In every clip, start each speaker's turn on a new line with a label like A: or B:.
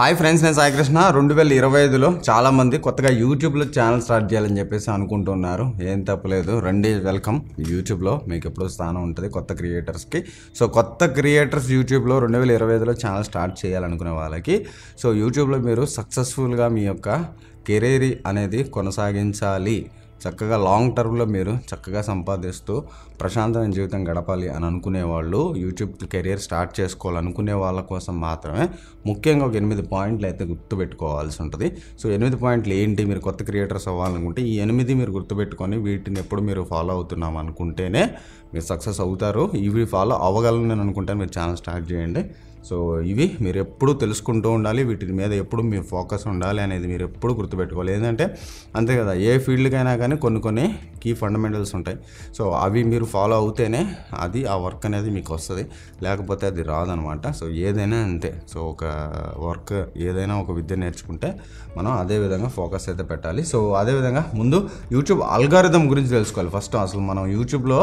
A: hi friends నేను సాయికృష్ణ రెండు వేల ఇరవై ఐదులో చాలామంది కొత్తగా యూట్యూబ్లో ఛానల్ స్టార్ట్ చేయాలని చెప్పేసి అనుకుంటున్నారు ఏం తప్పలేదు రండి వెల్కమ్ యూట్యూబ్లో మీకు ఎప్పుడూ స్థానం ఉంటుంది కొత్త క్రియేటర్స్కి సో కొత్త క్రియేటర్స్ యూట్యూబ్లో రెండు వేల ఇరవై ఐదులో ఛానల్ స్టార్ట్ చేయాలనుకునే వాళ్ళకి సో యూట్యూబ్లో మీరు సక్సెస్ఫుల్గా మీ యొక్క కెరీర్ అనేది కొనసాగించాలి చక్కగా లాంగ్ టర్మ్లో మీరు చక్కగా సంపాదిస్తూ ప్రశాంతమైన జీవితం గడపాలి అని అనుకునే వాళ్ళు యూట్యూబ్ కెరియర్ స్టార్ట్ చేసుకోవాలనుకునే వాళ్ళ కోసం మాత్రమే ముఖ్యంగా ఒక ఎనిమిది పాయింట్లు అయితే గుర్తుపెట్టుకోవాల్సి ఉంటుంది సో ఎనిమిది పాయింట్లు ఏంటి మీరు కొత్త క్రియేటర్స్ అవ్వాలనుకుంటే ఈ ఎనిమిది మీరు గుర్తుపెట్టుకొని వీటిని ఎప్పుడు మీరు ఫాలో అవుతున్నాం అనుకుంటేనే మీరు సక్సెస్ అవుతారు ఇవి ఫాలో అవ్వగలను నేను అనుకుంటే మీరు ఛానల్ స్టార్ట్ చేయండి సో ఇవి మీరు ఎప్పుడు తెలుసుకుంటూ ఉండాలి వీటి మీద ఎప్పుడు మీ ఫోకస్ ఉండాలి అనేది మీరు ఎప్పుడు గుర్తుపెట్టుకోవాలి ఏంటంటే అంతే కదా ఏ ఫీల్డ్కైనా కానీ కొన్ని కొన్ని కీ ఫండమెంటల్స్ ఉంటాయి సో అవి మీరు ఫాలో అవుతేనే అది ఆ వర్క్ అనేది మీకు వస్తుంది లేకపోతే అది రాదనమాట సో ఏదైనా అంతే సో ఒక వర్క్ ఏదైనా ఒక విద్య నేర్చుకుంటే మనం అదే విధంగా ఫోకస్ అయితే పెట్టాలి సో అదే విధంగా ముందు యూట్యూబ్ అల్గారిథం గురించి తెలుసుకోవాలి ఫస్ట్ అసలు మనం యూట్యూబ్లో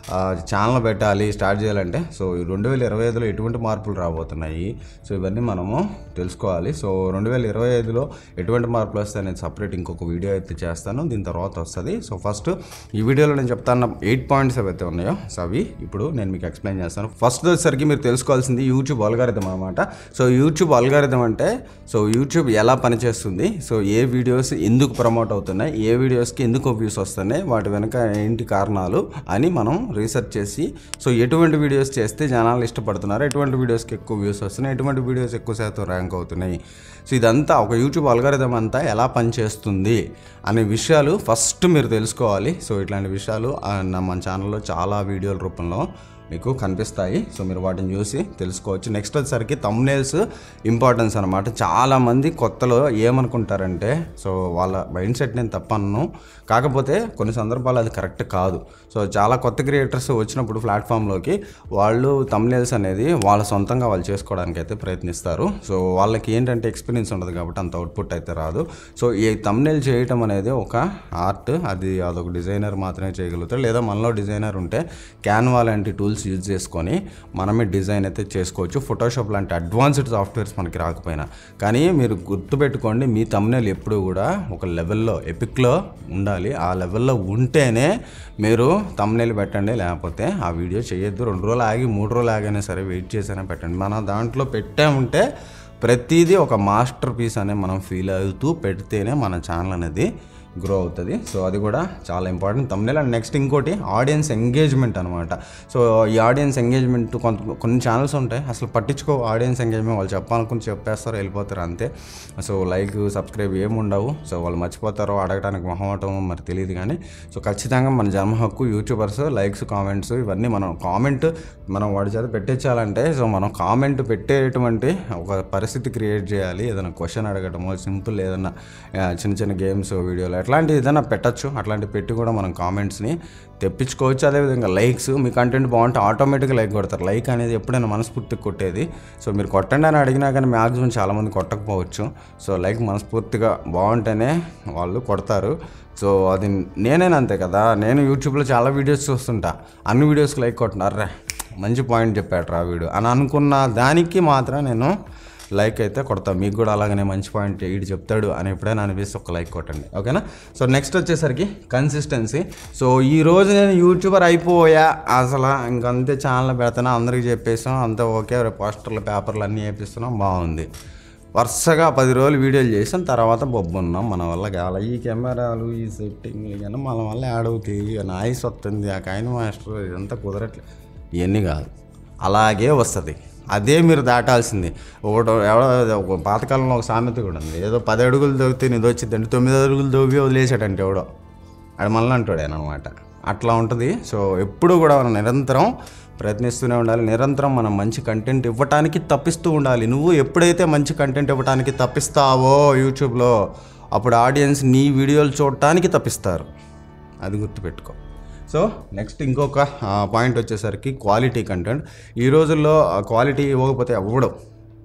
A: ఛానల్ పెట్టాలి స్టార్ట్ చేయాలంటే సో ఈ రెండు వేల ఇరవై ఐదులో ఎటువంటి మార్పులు రాబోతున్నాయి సో ఇవన్నీ మనము తెలుసుకోవాలి సో రెండు వేల ఇరవై ఐదులో ఎటువంటి మార్పులు వస్తాయి అనేది సపరేట్ ఇంకొక వీడియో అయితే చేస్తాను దీని తర్వాత వస్తుంది సో ఫస్ట్ ఈ వీడియోలో నేను చెప్తాను ఎయిట్ పాయింట్స్ ఏవైతే ఉన్నాయో సో అవి ఇప్పుడు నేను మీకు ఎక్స్ప్లెయిన్ చేస్తాను ఫస్ట్ వచ్చేసరికి మీరు తెలుసుకోవాల్సింది యూట్యూబ్ అల్గారిథం అనమాట సో యూట్యూబ్ అల్గారిథం అంటే సో యూట్యూబ్ ఎలా పనిచేస్తుంది సో ఏ వీడియోస్ ఎందుకు ప్రమోట్ అవుతున్నాయి ఏ వీడియోస్కి ఎందుకు వ్యూస్ వస్తున్నాయి వాటి వెనక ఏంటి కారణాలు అని మనం రీసెర్చ్ చేసి సో ఎటువంటి వీడియోస్ చేస్తే జనాలు ఇష్టపడుతున్నారు ఎటువంటి వీడియోస్కి ఎక్కువ వ్యూస్ వస్తున్నాయి ఎటువంటి వీడియోస్ ఎక్కువ శాతం ర్యాంక్ అవుతున్నాయి సో ఇదంతా ఒక యూట్యూబ్ అల్గారిథం అంతా ఎలా పనిచేస్తుంది అనే విషయాలు ఫస్ట్ మీరు తెలుసుకోవాలి సో ఇట్లాంటి విషయాలు ఆ, నా మన ఛానల్లో చాలా వీడియోల రూపంలో మీకు కనిపిస్తాయి సో మీరు వాటిని చూసి తెలుసుకోవచ్చు నెక్స్ట్ వచ్చేసరికి తమ్నేల్స్ ఇంపార్టెన్స్ అనమాట చాలామంది కొత్తలో ఏమనుకుంటారంటే సో వాళ్ళ మైండ్ సెట్ నేను తప్పను కాకపోతే కొన్ని సందర్భాలు అది కరెక్ట్ కాదు సో చాలా కొత్త క్రియేటర్స్ వచ్చినప్పుడు ప్లాట్ఫామ్లోకి వాళ్ళు తమ్నేల్స్ అనేది వాళ్ళ సొంతంగా వాళ్ళు చేసుకోవడానికి అయితే ప్రయత్నిస్తారు సో వాళ్ళకి ఏంటంటే ఎక్స్పీరియన్స్ ఉండదు కాబట్టి అంత అవుట్పుట్ అయితే రాదు సో ఈ తమ్నేల్ చేయటం అనేది ఒక ఆర్ట్ అది అదొక డిజైనర్ మాత్రమే చేయగలుగుతారు లేదా మనలో డిజైనర్ ఉంటే క్యాన్వా లాంటి టూల్స్ యూజ్ చేసుకొని మనమే డిజైన్ అయితే చేసుకోవచ్చు ఫోటోషాప్ లాంటి అడ్వాన్స్డ్ సాఫ్ట్వేర్స్ మనకి రాకపోయినా కానీ మీరు గుర్తుపెట్టుకోండి మీ తమ్నేల్ ఎప్పుడు కూడా ఒక లెవెల్లో ఎపిక్లో ఉండాలి ఆ లెవెల్లో ఉంటేనే మీరు తమ్నేల్ పెట్టండి లేకపోతే ఆ వీడియో చేయొద్దు రెండు రోజులు ఆగి మూడు రోజులు ఆగైనా సరే వెయిట్ చేసైనా పెట్టండి మన దాంట్లో పెట్టామంటే ప్రతిదీ ఒక మాస్టర్ పీస్ అనే మనం ఫీల్ అవుతూ పెడితేనే మన ఛానల్ అనేది గ్రో అవుతుంది సో అది కూడా చాలా ఇంపార్టెంట్ తమ్నేల్ అండ్ నెక్స్ట్ ఇంకోటి ఆడియన్స్ ఎంగేజ్మెంట్ అనమాట సో ఈ ఆడియన్స్ ఎంగేజ్మెంట్ కొంత కొన్ని ఛానల్స్ ఉంటాయి అసలు పట్టించుకో ఆడియన్స్ ఎంగేజ్మెంట్ వాళ్ళు చెప్పాలనుకుని చెప్పేస్తారు వెళ్ళిపోతారు అంతే సో లైక్ సబ్స్క్రైబ్ ఏమి ఉండవు సో వాళ్ళు మర్చిపోతారో అడగడానికి మొహమాటం మరి తెలియదు కానీ సో ఖచ్చితంగా మన జన్మ హక్కు యూట్యూబర్స్ లైక్స్ కామెంట్స్ ఇవన్నీ మనం కామెంట్ మనం వాడి చేత పెట్టించాలంటే సో మనం కామెంట్ పెట్టేటువంటి ఒక పరిస్థితి క్రియేట్ చేయాలి ఏదైనా క్వశ్చన్ అడగటమో సింపుల్ ఏదైనా ఆ, చిన్న చిన్న గేమ్స్ వీడియోలు అట్లాంటి ఏదైనా పెట్టచ్చు అట్లాంటి పెట్టి కూడా మనం కామెంట్స్ని తెప్పించుకోవచ్చు అదేవిధంగా లైక్స్ మీ కంటెంట్ బాగుంటే ఆటోమేటిక్గా లైక్ కొడతారు లైక్ అనేది ఎప్పుడైనా మనస్ఫూర్తిగా కొట్టేది సో మీరు కొట్టండి అని అడిగినా కానీ మ్యాక్సిమం చాలామంది కొట్టకపోవచ్చు సో లైక్ మనస్ఫూర్తిగా బాగుంటేనే వాళ్ళు కొడతారు సో అది నేనేనా అంతే కదా నేను యూట్యూబ్లో చాలా వీడియోస్ చూస్తుంటా అన్ని వీడియోస్కి లైక్ కొట్టినారా మంచి పాయింట్ చెప్పాడు రా వీడియో అని అనుకున్న దానికి మాత్రం నేను లైక్ అయితే కొడతా మీకు కూడా అలాగనే మంచి పాయింట్ ఈడు చెప్తాడు అని ఎప్పుడైనా అనిపిస్తే ఒక లైక్ కొట్టండి ఓకేనా సో నెక్స్ట్ వచ్చేసరికి కన్సిస్టెన్సీ సో ఈ రోజు నేను యూట్యూబర్ అయిపోయా అసలు ఇంకంతే ఛానల్ పెడుతున్నా అందరికీ చెప్పేసాం అంతా ఓకే రేపు పోస్టర్లు పేపర్లు అన్నీ వేపిస్తున్నాం బాగుంది వరుసగా పది రోజులు వీడియోలు చేసాం తర్వాత బొబ్బున్నాం మన వల్ల కావాలి ఈ కెమెరాలు ఈ సెట్టింగ్లు కానీ మన వల్ల ఆడవుతాయి నాయిస్ వస్తుంది ఆ కాయిన్ మాస్టర్ ఇదంతా కుదరట్లేదు ఇవన్నీ కాదు అలాగే వస్తుంది అదే మీరు దాటాల్సింది ఒకటి ఎవడో ఒక పాతకాలంలో ఒక సామెత కూడా ఉంది ఏదో పది అడుగులు దొవితే నిది వచ్చిందంటే తొమ్మిది అడుగులు దొవ్వి వదిలేసాడంటే ఎవడో ఆడు మళ్ళీ అంటాడు అనమాట అట్లా ఉంటుంది సో ఎప్పుడు కూడా మనం నిరంతరం ప్రయత్నిస్తూనే ఉండాలి నిరంతరం మనం మంచి కంటెంట్ ఇవ్వటానికి తప్పిస్తూ ఉండాలి నువ్వు ఎప్పుడైతే మంచి కంటెంట్ ఇవ్వటానికి తప్పిస్తావో యూట్యూబ్లో అప్పుడు ఆడియన్స్ నీ వీడియోలు చూడటానికి తప్పిస్తారు అది గుర్తుపెట్టుకో సో నెక్స్ట్ ఇంకొక పాయింట్ వచ్చేసరికి క్వాలిటీ కంటెంట్ ఈ రోజుల్లో క్వాలిటీ ఇవ్వకపోతే ఎవడు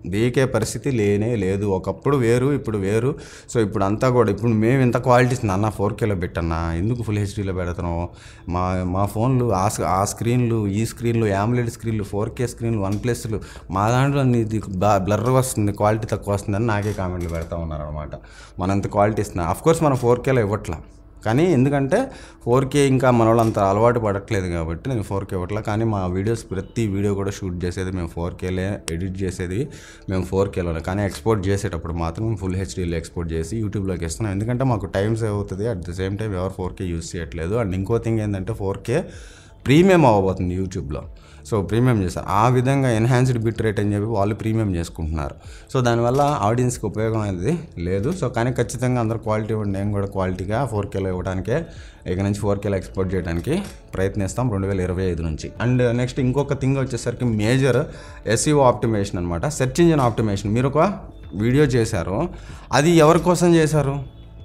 A: దీకే పరిస్థితి లేనే లేదు ఒకప్పుడు వేరు ఇప్పుడు వేరు సో ఇప్పుడు అంతా కూడా ఇప్పుడు మేము ఇంత క్వాలిటీ అన్న ఫోర్ కేలో పెట్టన్నా ఎందుకు ఫుల్ హెచ్డీలో పెడతాం మా మా ఫోన్లు ఆ స్క్రీ- ఆ స్క్రీన్లు ఈ స్క్రీన్లు యామ్లెడ్ స్క్రీన్లు ఫోర్ కే స్క్రీన్లు వన్ ప్లస్లు మా దాంట్లో ఇది బ్లర్ వస్తుంది క్వాలిటీ తక్కువ వస్తుందని నాకే కామెంట్లు పెడతా ఉన్నారు అనమాట మనంత క్వాలిటీ ఇస్తున్నా అఫ్ కోర్స్ మనం ఫోర్ కేలో ఇవ్వట్లా కానీ ఎందుకంటే ఫోర్ కే ఇంకా మన వాళ్ళు అంత అలవాటు పడట్లేదు కాబట్టి నేను ఫోర్ కే ఇవ్వట్లా కానీ మా వీడియోస్ ప్రతి వీడియో కూడా షూట్ చేసేది మేము ఫోర్ కేలే ఎడిట్ చేసేది మేము ఫోర్ కేలోనే కానీ ఎక్స్పోర్ట్ చేసేటప్పుడు మాత్రం ఫుల్ హెచ్డీలో ఎక్స్పోర్ట్ చేసి యూట్యూబ్లోకి ఇస్తున్నాం ఎందుకంటే మాకు టైం సేవ్ అవుతుంది అట్ ద సేమ్ టైం ఎవరు ఫోర్ కే యూస్ చేయట్లేదు అండ్ ఇంకో థింగ్ ఏంటంటే ఫోర్ కే ప్రీమియం అవ్వబోతుంది యూట్యూబ్లో సో ప్రీమియం చేస్తారు ఆ విధంగా ఎన్హాన్స్డ్ బిట్ రేట్ అని చెప్పి వాళ్ళు ప్రీమియం చేసుకుంటున్నారు సో దానివల్ల ఆడియన్స్కి ఉపయోగం అనేది లేదు సో కానీ ఖచ్చితంగా అందరూ క్వాలిటీ ఇవ్వండి నేను కూడా క్వాలిటీగా ఫోర్ కేలో ఇవ్వడానికే ఇక నుంచి ఫోర్ కేలో ఎక్స్పోర్ట్ చేయడానికి ప్రయత్నిస్తాం రెండు వేల ఇరవై ఐదు నుంచి అండ్ నెక్స్ట్ ఇంకొక థింగ్ వచ్చేసరికి మేజర్ ఎస్ఈఓ ఆప్టిమేషన్ అనమాట సెర్చ్ ఇంజిన్ ఆప్టిమేషన్ మీరు ఒక వీడియో చేశారు అది ఎవరి కోసం చేశారు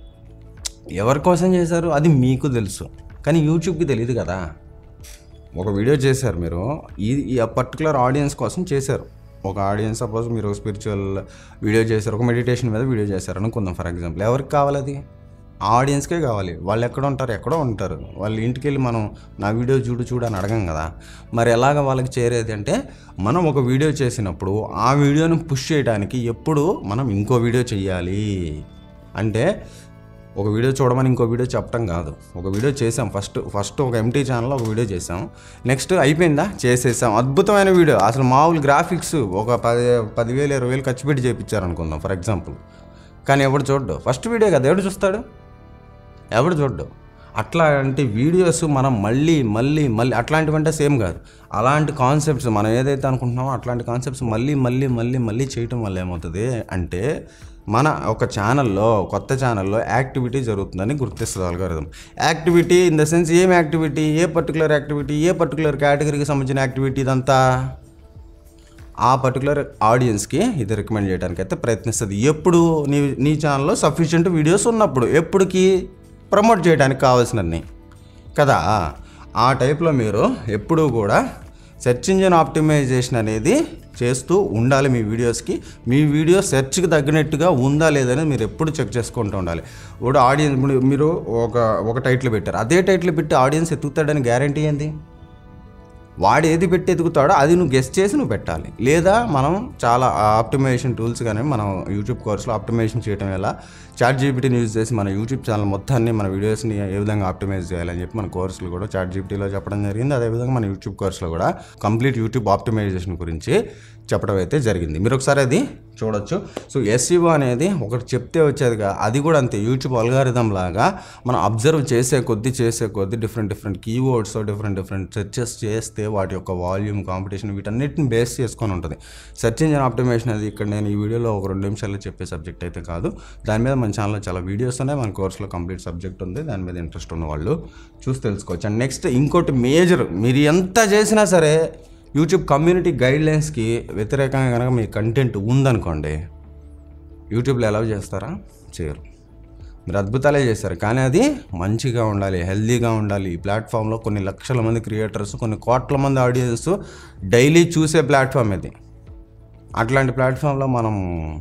A: ఎవరి కోసం చేశారు అది మీకు తెలుసు కానీ యూట్యూబ్కి తెలియదు కదా ఒక వీడియో చేశారు మీరు ఈ ఈ పర్టికులర్ ఆడియన్స్ కోసం చేశారు ఒక ఆడియన్స్ సపోజ్ మీరు స్పిరిచువల్ వీడియో చేశారు ఒక మెడిటేషన్ మీద వీడియో చేశారు అనుకుందాం ఫర్ ఎగ్జాంపుల్ ఎవరికి కావాలి అది ఆ ఆడియన్స్కే కావాలి వాళ్ళు ఎక్కడ ఉంటారు ఎక్కడో ఉంటారు వాళ్ళ ఇంటికి వెళ్ళి మనం నా వీడియో చూడు చూడు అని అడగం కదా మరి ఎలాగ వాళ్ళకి చేరేది అంటే మనం ఒక వీడియో చేసినప్పుడు ఆ వీడియోని పుష్ చేయడానికి ఎప్పుడు మనం ఇంకో వీడియో చెయ్యాలి అంటే ఒక వీడియో చూడమని ఇంకో వీడియో చెప్పడం కాదు ఒక వీడియో చేసాం ఫస్ట్ ఫస్ట్ ఒక ఎంటీ ఛానల్లో ఒక వీడియో చేసాం నెక్స్ట్ అయిపోయిందా చేసేసాం అద్భుతమైన వీడియో అసలు మామూలు గ్రాఫిక్స్ ఒక పది పదివేలు ఇరవై వేలు ఖర్చు పెట్టి చేయించారు అనుకుందాం ఫర్ ఎగ్జాంపుల్ కానీ ఎవడు చూడ్డు ఫస్ట్ వీడియో కదా ఎవడు చూస్తాడు ఎవడు చూడ్డు అట్లాంటి వీడియోస్ మనం మళ్ళీ మళ్ళీ మళ్ళీ అట్లాంటివంటే సేమ్ కాదు అలాంటి కాన్సెప్ట్స్ మనం ఏదైతే అనుకుంటున్నామో అట్లాంటి కాన్సెప్ట్స్ మళ్ళీ మళ్ళీ మళ్ళీ మళ్ళీ చేయటం వల్ల ఏమవుతుంది అంటే మన ఒక ఛానల్లో కొత్త ఛానల్లో యాక్టివిటీ జరుగుతుందని గుర్తిస్తుంది algorithm activity in the sense ఏం activity a particular activity a particular కేటగిరీకి సంబంధించిన యాక్టివిటీ ఇదంతా ఆ పర్టికులర్ ఆడియన్స్కి ఇది రికమెండ్ చేయడానికి అయితే ప్రయత్నిస్తుంది ఎప్పుడు నీ నీ ఛానల్లో సఫిషియెంట్ వీడియోస్ ఉన్నప్పుడు ఎప్పటికి ప్రమోట్ చేయడానికి కావాల్సినన్ని కదా ఆ టైప్లో మీరు ఎప్పుడూ కూడా సెర్చ్ ఇంజిన్ ఆప్టిమైజేషన్ అనేది చేస్తూ ఉండాలి మీ వీడియోస్కి మీ వీడియో సెర్చ్కి తగ్గినట్టుగా ఉందా లేదని మీరు ఎప్పుడు చెక్ చేసుకుంటూ ఉండాలి ఇప్పుడు ఆడియన్స్ ఇప్పుడు మీరు ఒక ఒక టైటిల్ పెట్టారు అదే టైటిల్ పెట్టి ఆడియన్స్ ఎత్తుకుతాడని గ్యారంటీ ఏంది వాడు ఏది పెట్టి ఎదుగుతాడో అది నువ్వు గెస్ట్ చేసి నువ్వు పెట్టాలి లేదా మనం చాలా ఆప్టిమైజేషన్ టూల్స్ కానీ మనం యూట్యూబ్ కోర్సులో ఆప్టిమైజేషన్ చేయడం ఎలా చాట్ జీపీటీని యూజ్ చేసి మన యూట్యూబ్ ఛానల్ మొత్తాన్ని మన వీడియోస్ని ఏ విధంగా ఆప్టిమైజ్ చేయాలని చెప్పి మన కోర్సులు కూడా చాట్ జీపీటీలో చెప్పడం జరిగింది అదేవిధంగా మన యూట్యూబ్ కోర్సులో కూడా కంప్లీట్ యూట్యూబ్ ఆప్టిమైజేషన్ గురించి చెప్పడం అయితే జరిగింది మీరు ఒకసారి అది చూడొచ్చు సో ఎస్ఈఓ అనేది ఒకటి చెప్తే వచ్చేదిగా అది కూడా అంతే యూట్యూబ్ అల్గారిథం లాగా మనం అబ్జర్వ్ చేసే కొద్దీ చేసే కొద్దీ different different keywords different different searches చేస్తే వాటి యొక్క వాల్యూమ్ కాంపిటీషన్ వీటన్నిటిని బేస్ చేసుకొని ఉంటుంది సెర్చ్ ఇంజిన్ ఆప్టిమేషన్ అది ఇక్కడ నేను ఈ వీడియోలో ఒక రెండు నిమిషాల్లో చెప్పే సబ్జెక్ట్ అయితే కాదు దాని మీద మన ఛానల్లో చాలా వీడియోస్ ఉన్నాయి మన కోర్సులో కంప్లీట్ సబ్జెక్ట్ ఉంది దాని మీద ఇంట్రెస్ట్ ఉన్న వాళ్ళు చూసి తెలుసుకోవచ్చు అండ్ నెక్స్ట్ ఇంకోటి మేజర్ మీరు ఎంత చేసినా సరే యూట్యూబ్ కమ్యూనిటీ గైడ్లైన్స్కి వ్యతిరేకంగా కనుక మీ కంటెంట్ ఉందనుకోండి యూట్యూబ్లో అలౌ చేస్తారా చేయరు మీరు అద్భుతాలే చేస్తారు కానీ అది మంచిగా ఉండాలి హెల్దీగా ఉండాలి ఈ ప్లాట్ఫామ్లో కొన్ని లక్షల మంది క్రియేటర్స్ కొన్ని కోట్ల మంది ఆడియన్స్ డైలీ చూసే ప్లాట్ఫామ్ ఇది అట్లాంటి ప్లాట్ఫామ్లో మనం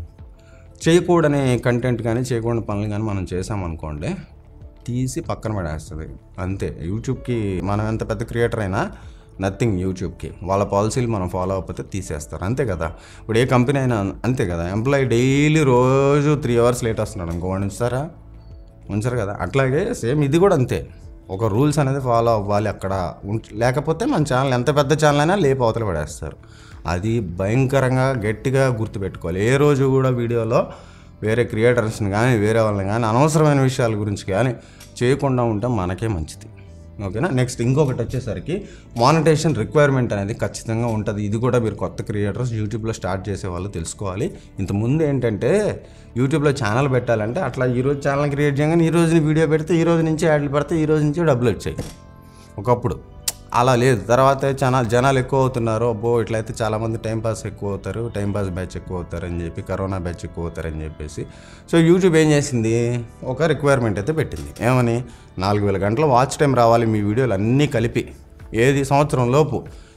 A: చేయకూడని కంటెంట్ కానీ చేయకూడని పనులు కానీ మనం చేసామనుకోండి తీసి పక్కన పడేస్తుంది అంతే యూట్యూబ్కి మనం ఎంత పెద్ద క్రియేటర్ అయినా నథింగ్ యూట్యూబ్కి వాళ్ళ పాలసీలు మనం ఫాలో అవ్వకపోతే తీసేస్తారు అంతే కదా ఇప్పుడు ఏ కంపెనీ అయినా అంతే కదా ఎంప్లాయీ డైలీ రోజు త్రీ అవర్స్ లేట్ వస్తున్నాడు ఇంకో వాడిని ఉంచుతారా ఉంచరు కదా అట్లాగే సేమ్ ఇది కూడా అంతే ఒక రూల్స్ అనేది ఫాలో అవ్వాలి అక్కడ ఉంచ- లేకపోతే మన ఛానల్ ఎంత పెద్ద ఛానల్ అయినా లేపు అవతల పడేస్తారు అది భయంకరంగా గట్టిగా గుర్తుపెట్టుకోవాలి ఏ రోజు కూడా వీడియోలో వేరే క్రియేటర్స్ని కానీ వేరే వాళ్ళని కానీ అనవసరమైన విషయాల గురించి కానీ చేయకుండా ఉంటే మనకే మంచిది ఓకేనా నెక్స్ట్ ఇంకొకటి వచ్చేసరికి మానిటేషన్ రిక్వైర్మెంట్ అనేది ఖచ్చితంగా ఉంటుంది ఇది కూడా మీరు కొత్త క్రియేటర్స్ యూట్యూబ్లో స్టార్ట్ చేసే వాళ్ళు తెలుసుకోవాలి ఇంతకుముందు ఏంటంటే యూట్యూబ్లో ఛానల్ పెట్టాలంటే అట్లా ఈ రోజు ఛానల్ క్రియేట్ చేయగానే ఈ రోజు వీడియో పెడితే ఈ రోజు నుంచి యాడ్లు పెడితే ఈ రోజు నుంచి డబ్బులు వచ్చాయి ఒకప్పుడు అలా లేదు తర్వాత చాలా జనాలు ఎక్కువ అవుతున్నారు అబ్బో ఇట్లయితే చాలామంది టైంపాస్ ఎక్కువ అవుతారు టైంపాస్ బ్యాచ్ ఎక్కువ అవుతారని చెప్పి కరోనా బ్యాచ్ ఎక్కువ అవుతారని చెప్పేసి సో యూట్యూబ్ ఏం చేసింది ఒక రిక్వైర్మెంట్ అయితే పెట్టింది ఏమని నాలుగు వేల గంటల వాచ్ టైం రావాలి మీ వీడియోలు అన్నీ కలిపి ఏది సంవత్సరం లోపు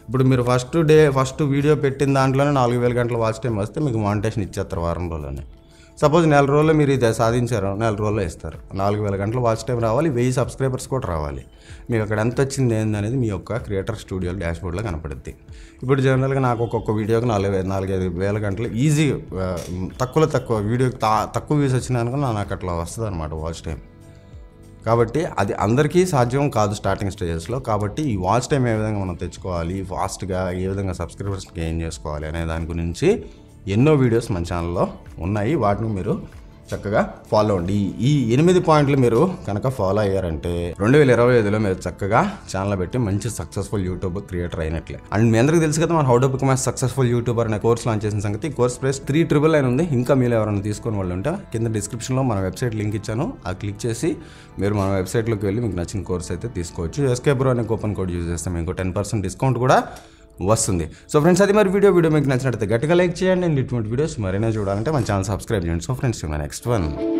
A: ఇప్పుడు మీరు ఫస్ట్ డే ఫస్ట్ వీడియో పెట్టిన దాంట్లోనే నాలుగు వేల గంటల వాచ్ టైం వస్తే మీకు మానిటేషన్ ఇచ్చేస్తారు వారం రోజుల్లోనే సపోజ్ నెల రోజుల్లో మీరు ఇది సాధించారు నెల రోజుల్లో ఇస్తారు నాలుగు వేల గంటల వాచ్ టైం రావాలి వెయ్యి సబ్స్క్రైబర్స్ కూడా రావాలి మీకు అక్కడ ఎంత వచ్చింది ఏందనేది మీ యొక్క క్రియేటర్ స్టూడియో డాష్బోర్డ్లో కనపడుద్ది ఇప్పుడు జనరల్గా నాకు ఒక్కొక్క వీడియోకి నాలుగు వే- నాలుగైదు వేల గంటలు ఈజీ తక్కువలో తక్కువ వీడియోకి తా- తక్కువ వ్యూస్ వచ్చినానుకో నాకు అట్లా వస్తుంది అనమాట వాచ్ టైం కాబట్టి అది అందరికీ సాధ్యం కాదు స్టార్టింగ్ స్టేజెస్లో కాబట్టి ఈ వాచ్ టైం ఏ విధంగా మనం తెచ్చుకోవాలి ఫాస్ట్గా ఏ విధంగా సబ్స్క్రైబర్స్ గెయిన్ చేసుకోవాలి అనే దాని గురించి ఎన్నో వీడియోస్ మన ఛానల్లో ఉన్నాయి వాటిని మీరు చక్కగా ఫాలో అవ్వండి ఈ- ఈ ఎనిమిది పాయింట్లు మీరు కనుక ఫాలో అయ్యారంటే రెండు వేల ఇరవై ఐదులో మీరు చక్కగా ఛానల్ పెట్టి మంచి సక్సెస్ఫుల్ యూట్యూబ్ క్రియేటర్ అయినట్లే అండ్ మీ అందరికీ తెలుసు కదా మన how to become successful YouTuber అనే కోర్స్ లాంచ్ చేసిన సంగతి ఈ course price three triple nine ఉంది ఇంకా మీరు ఎవరైనా తీసుకొని వాళ్ళు ఉంటే కింద డిస్క్రిప్షన్లో మన వెబ్సైట్ లింక్ ఇచ్చాను ఆ క్లిక్ చేసి మీరు మన వెబ్సైట్లోకి వెళ్ళి మీకు నచ్చిన కోర్స్ అయితే తీసుకోవచ్చు ఎస్కే బ్రో అనే కూపన్ కోడ్ యూజ్ చేస్తే మీకు టెన్ పర్సెంట్ డిస్కౌంట్ కూడా వస్తుంది సో ఫ్రెండ్స్ అది మరి వీడియో వీడియో మీకు నచ్చినట్లయితే గట్టిగా లైక్ చేయండి అండ్ ఇటువంటి వీడియోస్ మరైనా చూడాలంటే మన ఛానల్ సబ్స్క్రైబ్ చేయండి సో ఫ్రెండ్స్ నెక్స్ట్ వన్